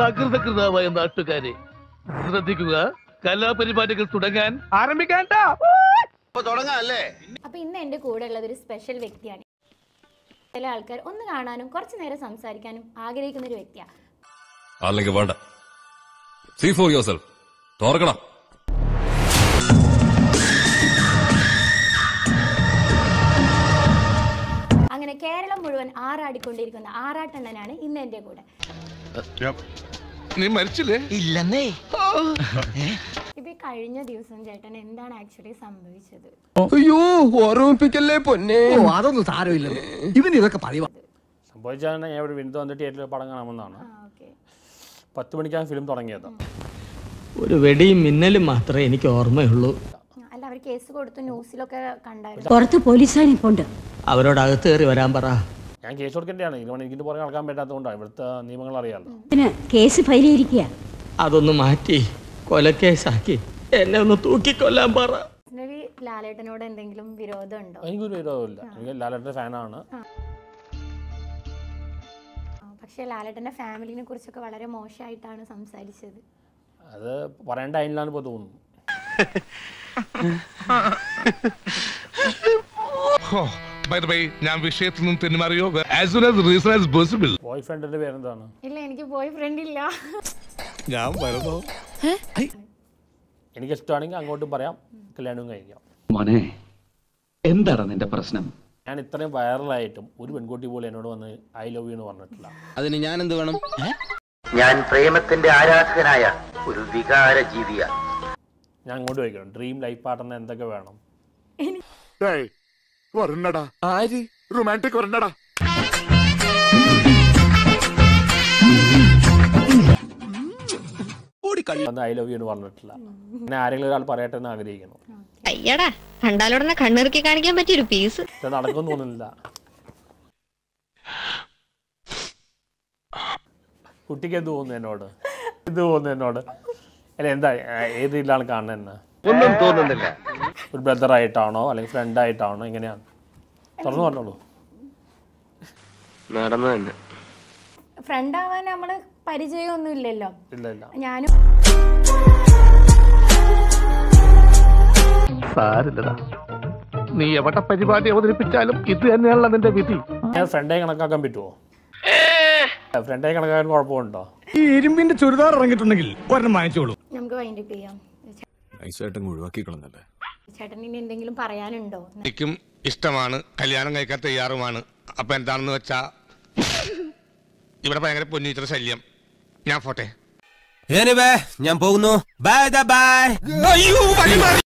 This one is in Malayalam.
സകൃതകൃതാവായ നാട്ടുകാരെ ശ്രദ്ധിക്കുക കലാപരിപാടികൾ തുടങ്ങാൻ ആരംഭിക്കാൻ അപ്പൊ ഇന്ന് എന്റെ കൂടെ ഉള്ളത് ഒരു സ്പെഷ്യൽ വ്യക്തിയാണ് ചില ആൾക്കാർ ഒന്ന് കാണാനും കുറച്ചു നേരം സംസാരിക്കാനും ആഗ്രഹിക്കുന്ന ഒരു വ്യക്തിയാണ് അല്ലെങ്കിൽ വേണ്ട സീ ഫോർ യുവർ സെൽഫ് തോർക്കണം അങ്ങനെ കേരളം മുഴുവൻ ആറാടിക്കൊണ്ടിരിക്കുന്ന ആറാട്ടണ്ണനാണ് ഇന്ന് എന്റെ കൂടെ നീ മരിച്ചില്ലേ ഇല്ലെന്നേ ഇപ്പൊ ഈ കഴിഞ്ഞ ദിവസം ചേട്ടൻ എന്താണ് ആക്ച്വലി സംഭവിച്ചത് അയ്യോ ഓർമ്മിപ്പിക്കല്ലേ പൊന്നെ ഓ അതൊന്നും സാരമില്ല ഇവന് ഇതൊക്കെ പതിവാ സംഭവിച്ചാൽ ഞാൻ ഇവിടെ വീണ്ടും വന്ന് തിയേറ്ററിൽ പടം കാണാമെന്നാണ് ആ ഓക്കെ പത്ത് മണിക്കാണ് ഫിലിം തുടങ്ങിയത് ഒരു വെടിയും മിന്നലും മാത്രമേ എനിക്ക് ഓർമ്മയുള്ളൂ അല്ല അവർ കേസ് കൊടുത്തു ന്യൂസിലൊക്കെ കണ്ടായിരുന്നു പുറത്ത് പോലീസുകാർ നിൽപ്പുണ്ട് അവരോട് അകത്ത് കയറി വരാൻ പറ ഞാൻ കേസ് കൊടുക്കേണ്ടതാണ് ഇതിന് എനിക്കിട്ട് പുറകെ നടക്കാൻ പറ്റാത്തതുകൊണ്ടാണ് ഇവിടുത്തെ നിയമങ്ങൾ അറിയാമല്ലോ പിന്നെ കേസ് ഫയൽ ചെയ്തിരിക്കുക അതൊന്ന് മാറ്റി കൊലക്കേസാക്കി എന്നെ ഒന്ന് തൂക്കിക്കൊല്ലാൻ പറ പേഴ്സണലി ലാലേട്ടനോട് എന്തെങ്കിലും വിരോധം ഉണ്ടോ എനിക്കൊരു വിരോധമില്ല എനിക്ക് ലാലേട്ടൻ്റെ ഫാനാണ് പക്ഷെ ലാലേട്ടന്റെ ഫാമിലിനെ കുറിച്ചൊക്കെ വളരെ മോശമായിട്ടാണ് സംസാരിച്ചത് അത് പറയേണ്ട അതിലാണ് ഇപ്പോൾ തോന്നുന്നു ബൈ ദ ബൈ ഞാൻ വിഷയത്തിൽ നിന്നും തെന്നുമാറിയോ as soon as reason as possible boy ഫ്രണ്ടിൻ്റെ പേരെന്താണ് ഇല്ല എനിക്ക് ബോയ് ഫ്രണ്ട് ഇല്ല ഞാൻ വരുന്നു എനിക്ക് ഇഷ്ടമാണെങ്കിൽ അങ്ങോട്ടും പറയാം കല്യാണവും കഴിക്കാം മോനെ എന്താണ് നിന്റെ പ്രശ്നം ഞാൻ ഇത്രയും വൈറലായിട്ടും ഒരു പെൺകുട്ടി പോലും എന്നോട് വന്ന് ഐ ലവ് യു എന്ന് പറഞ്ഞിട്ടില്ല അതിന് ഞാൻ എന്ത് വേണം ഞാൻ പ്രേമത്തിന്റെ ആരാധകനായ ഒരു വികാര ജീവിയാണ് ഞാൻ അങ്ങോട്ട് ചോദിക്കണം ഡ്രീം ലൈഫ് പാർട്ട്ണർ എന്തൊക്കെ വേണം ആര് റൊമാൻറ്റിക് വരണ്ടടാ വന്ന് ഐ ലവ് യു എന്ന് പറഞ്ഞിട്ടില്ല ഞാൻ ആരെങ്കിലും ഒരാൾ പറയട്ടെ എന്ന് ആഗ്രഹിക്കുന്നു അയ്യടാ കണ്ടാലുടനെ കണ്ണിറുക്കി കാണിക്കാൻ പറ്റിയൊരു പീസ് ഇത് നടക്കും തോന്നുന്നില്ല കുട്ടിക്ക് എന്ത് തോന്നുന്നു എന്നോട് എന്ത് തോന്നുന്നു എന്നോട് അല്ല എന്താ ഏ- ഏത് രീതിയിലാണ് കാണുന്നത് എന്നെ ഒന്നും തോന്നുന്നില്ല ഒരു ബ്രദർ ആയിട്ടാണോ അല്ലെങ്കിൽ ഫ്രണ്ട് ആയിട്ടാണോ എങ്ങനെയാണ് തുറന്നു പറഞ്ഞോളൂ നടന്നു തന്നെ ഫ്രണ്ട് ആവാൻ നമ്മള് പരിചയമൊന്നും ഇല്ലല്ലോ ഇല്ല ഇല്ല ഞാനും സാരില്ലടാ നീ എവിടെ പരിപാടി അവതരിപ്പിച്ചാലും ഇത് തന്നെയാണല്ലോ നിന്റെ വിധി ഞാൻ ഫ്രണ്ടായി കണക്കാക്കാൻ പറ്റുമോ ഫ്രണ്ടായി കണക്കാക്കാൻ കുഴപ്പമുണ്ടോ ഈ ഇരുമ്പിന്റെ ചുരിദാർ ഇറങ്ങിയിട്ടുണ്ടെങ്കിൽ ഒരെണ്ണം വാങ്ങിച്ചോളൂ നമുക്ക് വൈൻഡപ്പ് ചെയ്യാം നൈസായിട്ടും ഒഴിവാക്കി കളഞ്ഞല്ലേ ചേട്ടൻ ഇനി എന്തെങ്കിലും പറയാനുണ്ടോ എനിക്കും ഇഷ്ടമാണ് കല്യാണം കഴിക്കാൻ തയ്യാറുമാണ് അപ്പൊ എന്താണെന്ന് വെച്ചാ ഇവിടെ ഭയങ്കര പൊന്നിച്ചിട്ട് ശല്യം ഞാൻ പോട്ടെ ഞാൻ പോകുന്നു ബൈ ബൈ